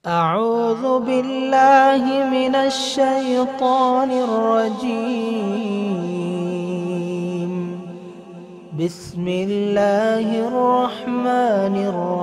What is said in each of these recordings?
أعوذ بالله من الشيطان الرجيم بسم الله الرحمن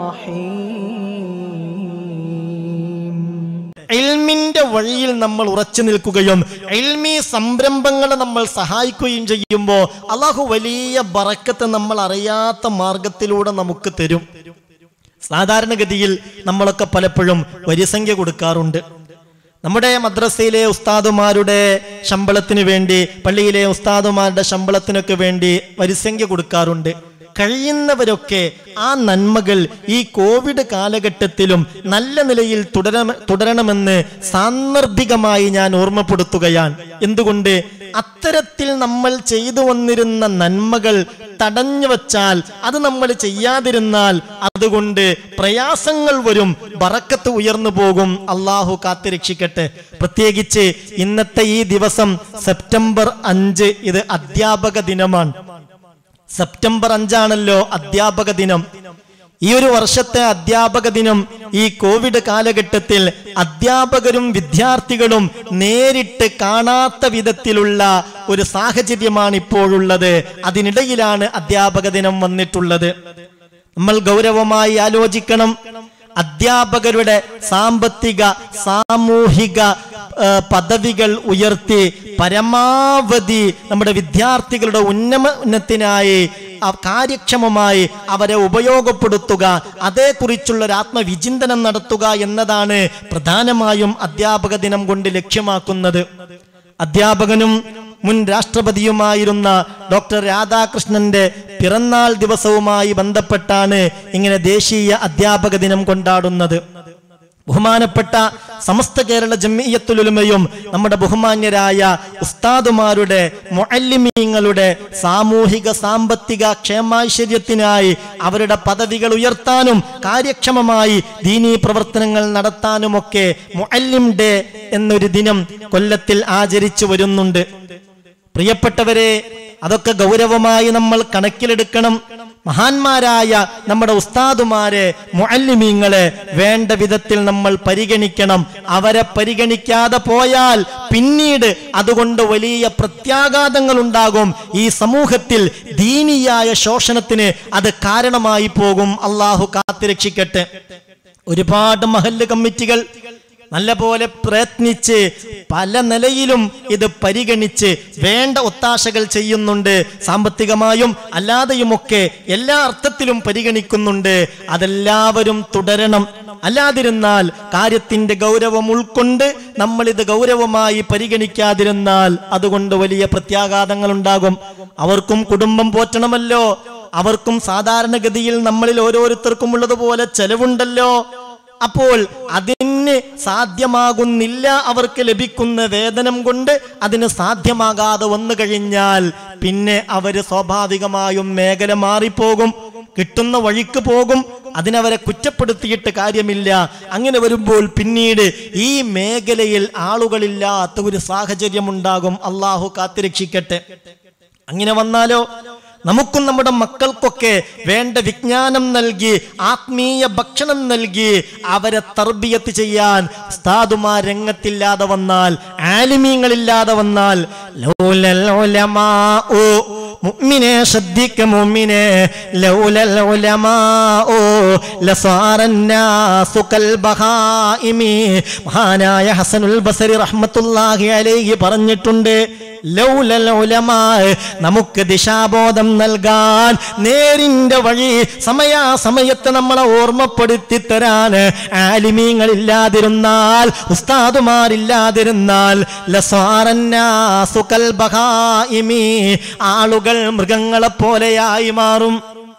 الرحيم ഇൽമിന്റെ വഴിയിൽ നമ്മൾ ഉറച്ചു നിൽക്കുകയും ഇൽമി സംരംഭങ്ങളെ നമ്മൾ സഹായിക്കുകയും ചെയ്യുമ്പോൾ അള്ളാഹു വലിയ ബറക്കത്ത് നമ്മൾ അറിയാത്ത മാർഗത്തിലൂടെ നമുക്ക് തരും സാധാരണഗതിയിൽ നമ്മളൊക്കെ പലപ്പോഴും വരിസംഖ്യ കൊടുക്കാറുണ്ട് നമ്മുടെ മദ്രസയിലെ ഉസ്താദുമാരുടെ ശമ്പളത്തിന് വേണ്ടി പള്ളിയിലെ ഉസ്താദുമാരുടെ ശമ്പളത്തിനൊക്കെ വേണ്ടി വരിസംഖ്യ കൊടുക്കാറുണ്ട് കഴിയുന്നവരൊക്കെ ആ നന്മകൾ ഈ കോവിഡ് കാലഘട്ടത്തിലും നല്ല നിലയിൽ തുടര തുടരണമെന്ന് സാന്ദർഭികമായി ഞാൻ ഓർമ്മപ്പെടുത്തുകയാണ് എന്തുകൊണ്ട് അത്തരത്തിൽ നമ്മൾ ചെയ്തു വന്നിരുന്ന നന്മകൾ തടഞ്ഞു വച്ചാൽ അത് നമ്മൾ ചെയ്യാതിരുന്നാൽ അതുകൊണ്ട് പ്രയാസങ്ങൾ വരും ബറക്കത്ത് ഉയർന്നു പോകും അള്ളാഹു കാത്തിരക്ഷിക്കട്ടെ പ്രത്യേകിച്ച് ഇന്നത്തെ ഈ ദിവസം സെപ്റ്റംബർ അഞ്ച് ഇത് അധ്യാപക ദിനമാണ് സെപ്റ്റംബർ അഞ്ചാണല്ലോ അധ്യാപക ദിനം ഈ ഒരു വർഷത്തെ അധ്യാപക ദിനം ഈ കോവിഡ് കാലഘട്ടത്തിൽ അധ്യാപകരും വിദ്യാർത്ഥികളും നേരിട്ട് കാണാത്ത വിധത്തിലുള്ള ഒരു സാഹചര്യമാണ് ഇപ്പോഴുള്ളത് അതിനിടയിലാണ് അധ്യാപക ദിനം വന്നിട്ടുള്ളത് നമ്മൾ ഗൗരവമായി ആലോചിക്കണം അധ്യാപകരുടെ സാമ്പത്തിക സാമൂഹിക ആ, പദവികൾ ഉയർത്തി പരമാവധി നമ്മുടെ വിദ്യാർത്ഥികളുടെ ഉന്നമനത്തിനായി ആ കാര്യക്ഷമമായി അവരെ ഉപയോഗപ്പെടുത്തുക അതേക്കുറിച്ചുള്ള ഒരു ആത്മവിചിന്തനം നടത്തുക എന്നതാണ് പ്രധാനമായും അധ്യാപക ദിനം കൊണ്ട് ലക്ഷ്യമാക്കുന്നത് അധ്യാപകനും മുൻ രാഷ്ട്രപതിയുമായിരുന്ന ഡോക്ടർ രാധാകൃഷ്ണന്റെ പിറന്നാൾ ദിവസവുമായി ബന്ധപ്പെട്ടാണ് ഇങ്ങനെ ദേശീയ അധ്യാപക ദിനം കൊണ്ടാടുന്നത് ബഹുമാനപ്പെട്ട സമസ്ത കേരള ജമ്മിയത്തുലുമയും നമ്മുടെ ബഹുമാന്യരായ ഉസ്താദുമാരുടെ മുഅല്ലിമീങ്ങളുടെ സാമൂഹിക സാമ്പത്തിക ക്ഷേമാശ്ചര്യത്തിനായി അവരുടെ പദവികൾ ഉയർത്താനും കാര്യക്ഷമമായി ദീനീ പ്രവർത്തനങ്ങൾ നടത്താനുമൊക്കെ മുഅല്ലിം ഡേ എന്നൊരു ദിനം കൊല്ലത്തിൽ ആചരിച്ചു വരുന്നുണ്ട് പ്രിയപ്പെട്ടവരെ അതൊക്കെ ഗൗരവമായി നമ്മൾ കണക്കിലെടുക്കണം മഹാന്മാരായ നമ്മുടെ ഉസ്താദുമാരെ മുഅല്ലിമീങ്ങളെ വേണ്ട വിധത്തിൽ നമ്മൾ പരിഗണിക്കണം അവരെ പരിഗണിക്കാതെ പോയാൽ പിന്നീട് അതുകൊണ്ട് വലിയ പ്രത്യാഘാതങ്ങൾ ഉണ്ടാകും ഈ സമൂഹത്തിൽ ദീനിയായ ശോഷണത്തിന് അത് കാരണമായി പോകും അള്ളാഹു കാത്തിരക്ഷിക്കട്ടെ ഒരുപാട് മഹല്ല് കമ്മിറ്റികൾ നല്ലപോലെ പ്രയത്നിച്ച് പല നിലയിലും ഇത് പരിഗണിച്ച് വേണ്ട ഒത്താശകൾ ചെയ്യുന്നുണ്ട് സാമ്പത്തികമായും അല്ലാതെയുമൊക്കെ എല്ലാ അർത്ഥത്തിലും പരിഗണിക്കുന്നുണ്ട് അതെല്ലാവരും തുടരണം അല്ലാതിരുന്നാൽ കാര്യത്തിന്റെ ഗൗരവം ഉൾക്കൊണ്ട് നമ്മൾ ഇത് ഗൗരവമായി പരിഗണിക്കാതിരുന്നാൽ അതുകൊണ്ട് വലിയ പ്രത്യാഘാതങ്ങൾ ഉണ്ടാകും അവർക്കും കുടുംബം പോറ്റണമല്ലോ അവർക്കും സാധാരണഗതിയിൽ നമ്മളിൽ ഓരോരുത്തർക്കും ഉള്ളതുപോലെ ചെലവുണ്ടല്ലോ അപ്പോൾ അതിന് സാധ്യമാകുന്നില്ല അവർക്ക് ലഭിക്കുന്ന വേതനം കൊണ്ട് അതിന് സാധ്യമാകാതെ വന്നു കഴിഞ്ഞാൽ പിന്നെ അവര് സ്വാഭാവികമായും മേഖല മാറിപ്പോകും കിട്ടുന്ന വഴിക്ക് പോകും അതിനവരെ കുറ്റപ്പെടുത്തിയിട്ട് കാര്യമില്ല അങ്ങനെ വരുമ്പോൾ പിന്നീട് ഈ മേഖലയിൽ ആളുകളില്ലാത്ത ഒരു സാഹചര്യം ഉണ്ടാകും അള്ളാഹു കാത്തിരക്ഷിക്കട്ടെ അങ്ങനെ വന്നാലോ നമുക്കും നമ്മുടെ മക്കൾക്കൊക്കെ വേണ്ട വിജ്ഞാനം നൽകി ആത്മീയ ഭക്ഷണം നൽകി അവരെ തർബിയത്ത് ചെയ്യാൻ ഉസ്താദുമാർ രംഗത്തില്ലാതെ വന്നാൽ ആലിമീങ്ങളില്ലാതെ വന്നാൽ ലൗലൽ ഉലമാഉ മുഅ്മിനെ ശ്രദ്ധിക്ക മുഅ്മിനെ ലൗലൽ ഉലമാഉ ലസാറന്നാസു കൽ ബഹായിമി മഹാനായ ഹസനുൽ ബസരി റഹ്മത്തുള്ളാഹി അലൈഹി പറഞ്ഞിട്ടുണ്ട് ലൗലൽ ഉലമാ നമുക്ക് ദിശാബോധം നൽകാൻ നേരിന്റെ വഴി സമയാസമയത്ത് നമ്മളെ ഓർമ്മപ്പെടുത്തി തരാൻ ആലിമീങ്ങളില്ലാതിരുന്നാൽ ഉസ്താദുമാരില്ലാതിരുന്നാൽ ലസാറന്നാസു കൽ ബഹായിമി ആളുകൾ മൃഗങ്ങളെ പോലെയായി മാറും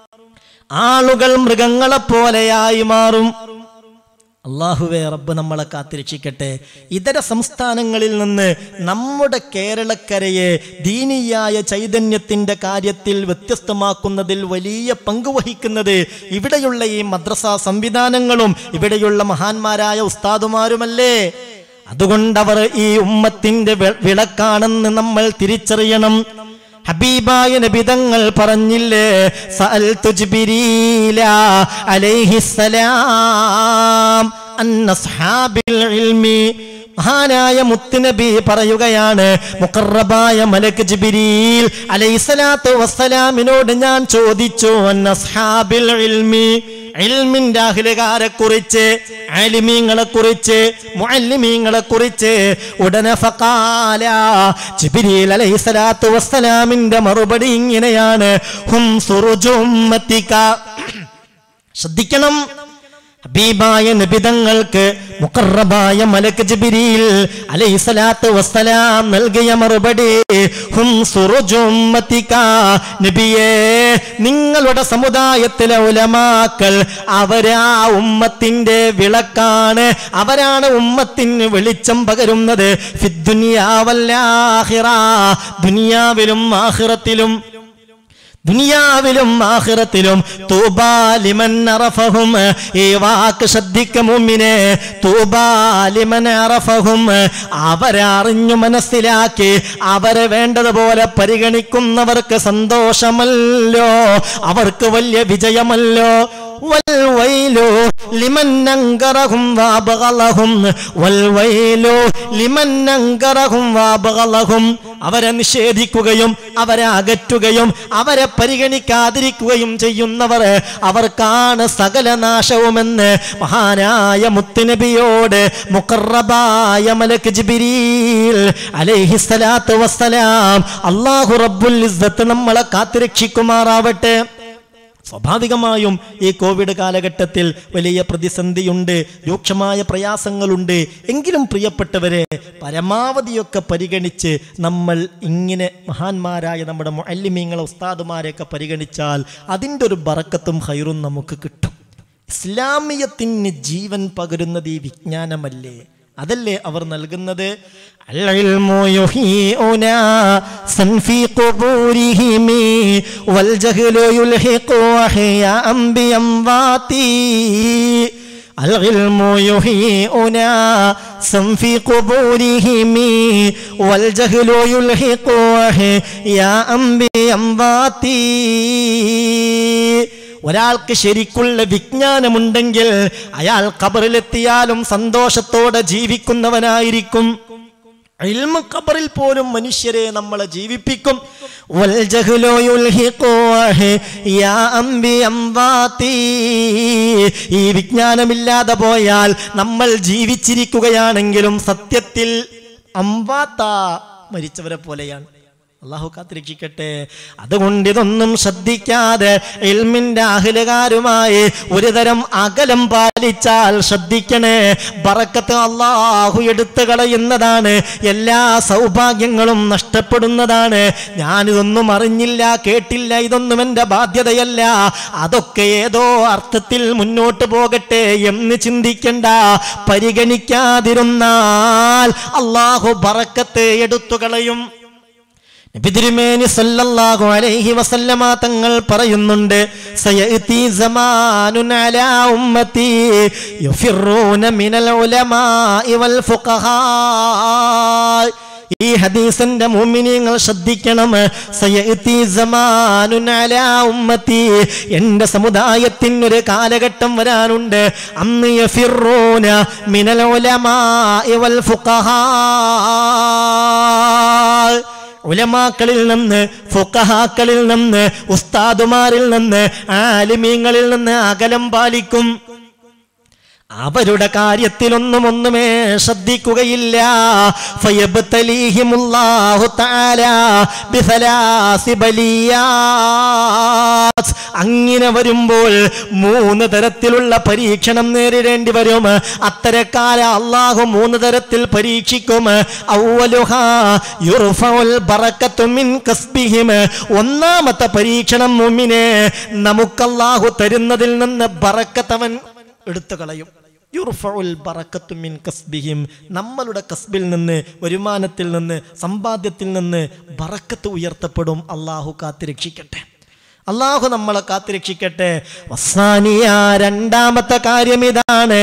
ആളുകൾ മൃഗങ്ങളെ പോലെയായി മാറും അള്ളാഹുവെ റബ്ബ് നമ്മളെ കാത്തിരക്ഷിക്കട്ടെ ഇതര സംസ്ഥാനങ്ങളിൽ നിന്ന് നമ്മുടെ കേരളക്കരയെ ദീനീയായ ചൈതന്യത്തിന്റെ കാര്യത്തിൽ വ്യത്യസ്തമാക്കുന്നതിൽ വലിയ പങ്ക് വഹിക്കുന്നത് ഇവിടെയുള്ള ഈ മദ്രസ സംവിധാനങ്ങളും ഇവിടെയുള്ള മഹാന്മാരായ ഉസ്താദുമാരുമല്ലേ അതുകൊണ്ടവർ ഈ ഉമ്മത്തിന്റെ വെ- വിളക്കാണെന്ന് നമ്മൾ തിരിച്ചറിയണം ഹബീബായ നബിതങ്ങൾ പറഞ്ഞില്ലേ സഅൽതു ജിബ്രീല അലൈഹിസ്സലാം അന്ന അസ്ഹാബിൽ ഇൽമി മഹാനായ മുത്തുനബി പറയുകയാണ് മുഖറബായ മലക്ക് ജിബിരിൽ അലൈസലാത്തു വസ്സലാമിനോട് ഞാൻ ചോദിച്ചു അന്ന അസ്ഹാബിൽ ഇൽമി ഇൽമിന്റെ അഖിലുകാരെ കുറിച്ച് ആലിമീങ്ങളെ കുറിച്ച് മുഅല്ലിമീങ്ങളെ കുറിച്ച് ഉടനെ ഫഖാല ജിബ്രീൽ അലൈഹിസ്സലാത്തു വസ്സലാമിന്റെ മറുപടി ഇങ്ങനെയാണ് ഹും സുറുജുമ്മത്തിക ശ്രദ്ധിക്കണം ഹബീബായ നബിതങ്ങൾക്ക് മുഖറബായ മലക്ക് ജിബിരിൽ അലൈഹിസ്സലാത്തു വസ്സലാം നൽകിയ മറുപടി ഹും സുറുജുമ്മത്തിക നബിയേ നിങ്ങളുടെ സമുദായത്തിലെ ഉലമാക്കൾ അവരാ ഉമ്മത്തിന്റെ വിളക്കാണ് അവരാണ് ഉമ്മത്തിന് വെളിച്ചം പകരുന്നത് ഫിദ്ദുനിയാവല്ലാഹിറ ദുനിയാവിലും ആഹിറത്തിലും ദുനിയാവിലും ആഖിറത്തിലും തൂബാലിമൻ അറഫഹും ഈ വാക്ക് ശ്രദ്ധിക്ക മുമ്മിനെ തൂബാലിമൻ അറഫഹും അവരെ അറിഞ്ഞു മനസ്സിലാക്കി അവരെ വേണ്ടതുപോലെ പരിഗണിക്കുന്നവർക്ക് സന്തോഷമല്ലോ അവർക്ക് വലിയ വിജയമല്ലോ والويل لمن أنكرهم وأبغضهم والويل لمن أنكرهم وأبغضهم അവരെ നിഷേധിക്കുകയും അവരെ അകറ്റുകയും അവരെ പരിഗണിക്കാതിരിക്കുകയും ചെയ്യുന്നവർ അവർക്കാണ് സകല നാശവുമെന്ന് മഹാനായ മുത്തുനബിയോട് മുക്കറബായ മലക്ക് ജിബിരീൽ അലൈഹിസ്സലാത്തു വസ്സലാം അള്ളാഹു റബ്ബുൽ ഇസ്സത്ത് നമ്മളെ കാത്തുരക്ഷിക്കുമാറാവട്ടെ സ്വാഭാവികമായും ഈ കോവിഡ് കാലഘട്ടത്തിൽ വലിയ പ്രതിസന്ധിയുണ്ട് രൂക്ഷമായ പ്രയാസങ്ങളുണ്ട് എങ്കിലും പ്രിയപ്പെട്ടവരെ പരമാവധിയൊക്കെ പരിഗണിച്ച് നമ്മൾ ഇങ്ങനെ മഹാന്മാരായ നമ്മുടെ മുഅല്ലിമീങ്ങളെ ഉസ്താദുമാരെയൊക്കെ പരിഗണിച്ചാൽ അതിൻ്റെ ഒരു ബറക്കത്തും ഹൈറും നമുക്ക് കിട്ടും ഇസ്ലാമിയത്തിന് ജീവൻ പകരുന്നത് ഈ വിജ്ഞാനമല്ലേ അതല്ലേ അവർ നൽകുന്നത് العلم يحيئنا سن في قبورهم والجهل يلحق أحياء بأمواتي العلم يحيئنا سن في قبورهم والجهل يلحق أحياء بأمواتي ഒരാൾക്ക് ശരിക്കുള്ള വിജ്ഞാനമുണ്ടെങ്കിൽ അയാൾ ഖബറിലെത്തിയാലും സന്തോഷത്തോടെ ജീവിക്കുന്നവനായിരിക്കും ഇൽമ ഖബറിൽ പോലും മനുഷ്യരെ നമ്മളെ ജീവിപ്പിക്കും വൽ ജഹ്ലു യുൽഹിഖു യാ അംബി അംവാതി. ഈ വിജ്ഞാനമില്ലാതെ പോയാൽ നമ്മൾ ജീവിച്ചിരിക്കുകയാണെങ്കിലും സത്യത്തിൽ അംവാത്ത മരിച്ചവരെ പോലെയാണ് അള്ളാഹു കാത്തിരക്ഷിക്കട്ടെ അതുകൊണ്ട് ഇതൊന്നും ശ്രദ്ധിക്കാതെ ഇൽമിന്റെ അഹിലുകാരുമായി ഒരു തരം അകലം പാലിച്ചാൽ ശ്രദ്ധിക്കണേ ബറക്കത്ത് അള്ളാഹു എടുത്തു കളയുന്നതാണ് എല്ലാ സൗഭാഗ്യങ്ങളും നഷ്ടപ്പെടുന്നതാണ് ഞാനിതൊന്നും അറിഞ്ഞില്ല കേട്ടില്ല ഇതൊന്നും എൻ്റെ ബാധ്യതയല്ല അതൊക്കെ ഏതോ അർത്ഥത്തിൽ മുന്നോട്ട് പോകട്ടെ എന്ന് ചിന്തിക്കണ്ട പരിഗണിക്കാതിരുന്നാൽ അള്ളാഹു ബറക്കത്ത് എടുത്തു കളയും നബിതിരുമേനി സല്ലല്ലാഹു അലൈഹി വസല്ലമ തങ്ങൾ പറയുന്നുണ്ട് സയഅതി സമാനുൻ അലാ ഉമ്മത്തി യുഫിറൂന മിനൽ ഉലമാഇ വൽ ഫുഖഹാ ഈ ഹദീസിന്റെ മുഅ്മിനീങ്ങൾ ശ്രദ്ധിക്കണം സയഅതി സമാനുൻ അലാ ഉമ്മത്തി എൻ്റെ സമുദായത്തിന് ഒരു കാലഘട്ടം വരാനുണ്ട് അന്ന് യഫിറൂന മിനൽ ഉലമാഇ വൽ ഫുഖഹാ ഉലമാക്കളിൽ നിന്ന് ഫുക്കഹാക്കളിൽ നിന്ന് ഉസ്താദുമാരിൽ നിന്ന് ആലിമീങ്ങളിൽ നിന്ന് അകലം പാലിക്കും അവരുടെ കാര്യത്തിലൊന്നും ഒന്നുമേ ശ്രദ്ധിക്കുകയില്ല ഫയബ്തലീഹിമുല്ലാഹു തആല ബിസലാസി ബലിയാത്ത്. അങ്ങനെ വരുമ്പോൾ മൂന്ന് തരത്തിലുള്ള പരീക്ഷണം നേരിടേണ്ടി വരും അത്തരക്കാല അള്ളാഹു മൂന്ന് തരത്തിൽ പരീക്ഷിക്കും ഔവലുഹാ യുർഫഉൽ ബറക്കത്തു മിൻ കസ്ബിഹിം ഒന്നാമത്തെ പരീക്ഷണം മുമിനെ നമുക്കല്ലാഹു തരുന്നതിൽ നിന്ന് ബറക്കത്തവൻ എടുത്തു കളയും യുർഫഉൽ ബറക്കത്തു മിൻ കസ്ബിഹിം നമ്മളുടെ കസ്ബിൽ നിന്ന് വരുമാനത്തിൽ നിന്ന് സമ്പാദ്യത്തിൽ നിന്ന് ബറക്കത്ത് ഉയർത്തപ്പെടും അള്ളാഹു കാത്തിരക്ഷിക്കട്ടെ അള്ളാഹു നമ്മളെ കാത്തിരക്ഷിക്കട്ടെ വസാനിയ രണ്ടാമത്തെ കാര്യം ഇതാണ്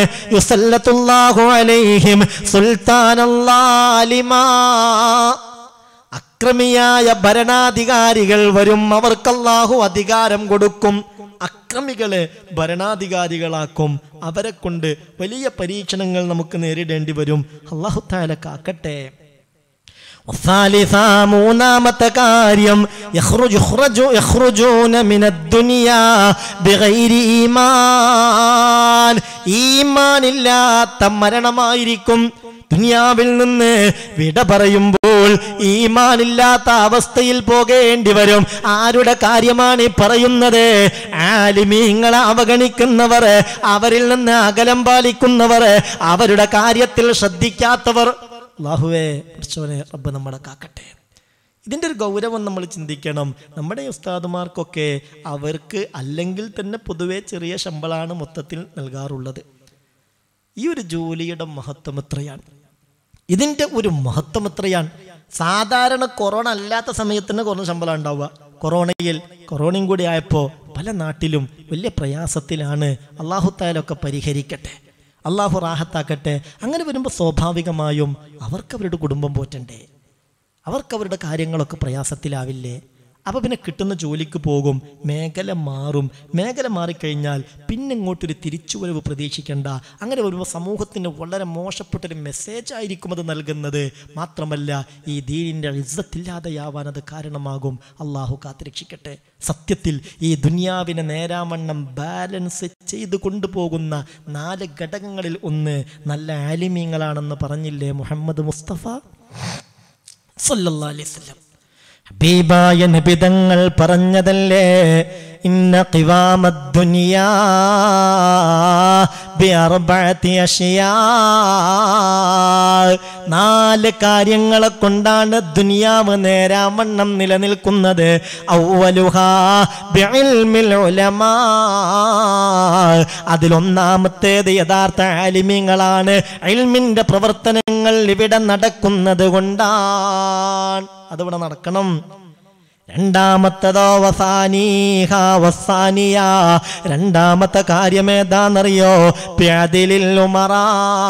യുസല്ലത്തുല്ലാഹു അലൈഹിം സുൽത്താനല്ലാലിമാ അക്രമിയായ ഭരണാധികാരികൾ വരും അവർക്കല്ലാഹു അധികാരം കൊടുക്കും അക്രമികളെ ഭരണാധികാരികളാക്കും അവരെ കൊണ്ട് വലിയ പരീക്ഷണങ്ങൾ നമുക്ക് നേരിടേണ്ടി വരും അള്ളാഹു താല കാക്കട്ടെ والثالثة മൂന്നാമത്തെ കാര്യം يخرج يخرج يخرجون من الدنيا بغير ഈമാൻ ഈമാനില്ലാത്ത മരണമായിരിക്കും ദുനിയാവിൽ നിന്ന് വിട പറയുമ്പോൾ ഈമാനില്ലാത്ത അവസ്ഥയിൽ പോകേണ്ടി വരും ആരുടെ കാര്യമാണ് ഈ പറയുന്നത് ആലിമീങ്ങളെ അവഗണിക്കുന്നവർ അവരിൽ നിന്ന് അകലം പാലിക്കുന്നവർ അവരുടെ കാര്യത്തിൽ ശ്രദ്ധിക്കാത്തവർ അള്ളാഹുവേ പഠിച്ചവനെ റബ്ബ് നമ്മളെ കാക്കട്ടെ ഇതിൻ്റെ ഒരു ഗൗരവം നമ്മൾ ചിന്തിക്കണം നമ്മുടെ ഉസ്താദുമാർക്കൊക്കെ അവർക്ക് അല്ലെങ്കിൽ തന്നെ പൊതുവെ ചെറിയ ശമ്പളമാണ് മൊത്തത്തിൽ നൽകാറുള്ളത് ഈ ഒരു ജോലിയുടെ മഹത്വം എത്രയാണ് ഇതിൻ്റെ ഒരു മഹത്വം എത്രയാണ് സാധാരണ കൊറോണ അല്ലാത്ത സമയത്തിന് കുറഞ്ഞ ശമ്പളം ഉണ്ടാവുക കൊറോണയിൽ കൊറോണയും കൂടി ആയപ്പോൾ പല നാട്ടിലും വലിയ പ്രയാസത്തിലാണ് അള്ളാഹുത്താലൊക്കെ പരിഹരിക്കട്ടെ അള്ളാഹു റാഹത്താക്കട്ടെ അങ്ങനെ വരുമ്പോൾ സ്വാഭാവികമായും അവർക്ക് അവരുടെ കുടുംബം പോറ്റണ്ടേ അവർക്ക് അവരുടെ കാര്യങ്ങളൊക്കെ പ്രയാസത്തിലാവില്ലേ അപ്പോൾ പിന്നെ കിട്ടുന്ന ജോലിക്ക് പോകും മേഖല മാറും മേഖല മാറിക്കഴിഞ്ഞാൽ പിന്നെ ഇങ്ങോട്ടൊരു തിരിച്ചുവരവ് പ്രതീക്ഷിക്കേണ്ട അങ്ങനെ വരുമ്പോൾ സമൂഹത്തിന് വളരെ മോശപ്പെട്ടൊരു മെസ്സേജ് ആയിരിക്കും അത് നൽകുന്നത് മാത്രമല്ല ഈ ദീനിൻ്റെ ഇസ്സത്തില്ലാതെയാവാൻ അത് കാരണമാകും അള്ളാഹു കാത്തിരക്ഷിക്കട്ടെ സത്യത്തിൽ ഈ ദുനിയാവിനെ നേരാവണ്ണം ബാലൻസ് ചെയ്ത് കൊണ്ടുപോകുന്ന നാല് ഘടകങ്ങളിൽ ഒന്ന് നല്ല ആലിമീങ്ങളാണെന്ന് പറഞ്ഞില്ലേ മുഹമ്മദ് മുസ്തഫ സല്ലല്ലാഹു അലൈഹി വസല്ലം ഹബീബായ നബിതങ്ങൾ പറഞ്ഞതല്ലേ ഇന്ന ഖിവാമദ് ദുനിയാ ബിഅർബഅതി അഷ്യാ നാല് കാര്യങ്ങളെ കൊണ്ടാണ് ദുനിയാവ് നേരാവണ്ണം നിലനിൽക്കുന്നത് ഔവലുഹാ ബിഇൽമിൽ ഉലമാ അതിലൊന്നാമത്തേത് യഥാർത്ഥ ആലിമ്യങ്ങളാണ് ഇൽമിന്റെ പ്രവർത്തനങ്ങൾ ഇവിടെ നടക്കുന്നത് കൊണ്ടാണ് അതിവിടെ നടക്കണം രണ്ടാമത്തതോ വസാനീഹ വസാനിയ രണ്ടാമത്തെ കാര്യം ഏതാണെന്നറിയോ പ്യാതിലിൽ ഉമറാ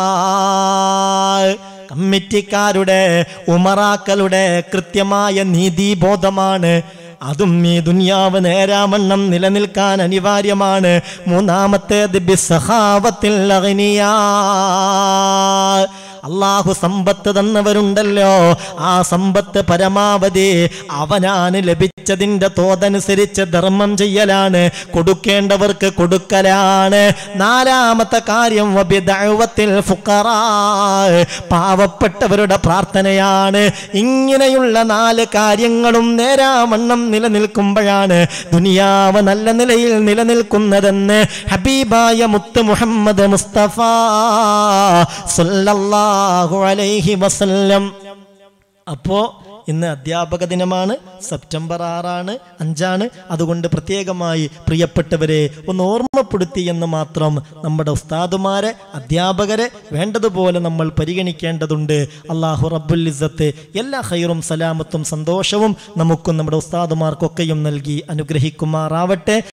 കമ്മിറ്റിക്കാരുടെ ഉമറാക്കളുടെ കൃത്യമായ നീതിബോധമാണ് അതും ഈ ദുനിയാവ് നേരാവണ്ണം നിലനിൽക്കാൻ അനിവാര്യമാണ് മൂന്നാമത്തേത് ബിസഹാവത്തിൽ അഗ്നിയാ അള്ളാഹു സമ്പത്ത് തന്നവരുണ്ടല്ലോ ആ സമ്പത്ത് പരമാവധി അവനാണ് ലഭിച്ചതിന്റെ തോതനുസരിച്ച് ധർമ്മം ചെയ്യലാണ് കൊടുക്കേണ്ടവർക്ക് കൊടുക്കലാണ് നാലാമത്തെ കാര്യം വബിദഅവത്തിൽ ഫുഖറാ പാവപ്പെട്ടവരുടെ പ്രാർത്ഥനയാണ് ഇങ്ങനെയുള്ള നാല് കാര്യങ്ങളും നേരാവണ്ണം നിലനിൽക്കുമ്പോഴാണ് ദുനിയാവ് നല്ല നിലയിൽ നിലനിൽക്കുന്നതെന്ന് ഹബീബായ മുത്ത് മുഹമ്മദ് മുസ്തഫ സല്ലല്ലാഹു അലൈഹി വസല്ലം അപ്പോ ഇന്ന് അധ്യാപക ദിനമാണ് സെപ്റ്റംബർ ആറാണ് അഞ്ചാണ് അതുകൊണ്ട് പ്രത്യേകമായി പ്രിയപ്പെട്ടവരെ ഒന്ന് ഓർമ്മപ്പെടുത്തി എന്ന് മാത്രം നമ്മുടെ ഉസ്താദുമാരെ അധ്യാപകരെ വേണ്ടതുപോലെ നമ്മൾ പരിഗണിക്കേണ്ടതുണ്ട് അള്ളാഹു റബ്ബുൽ ഇസ്സത്ത് എല്ലാ ഹൈറും സലാമത്തും സന്തോഷവും നമുക്കും നമ്മുടെ ഉസ്താദുമാർക്കൊക്കെയും നൽകി അനുഗ്രഹിക്കുമാറാവട്ടെ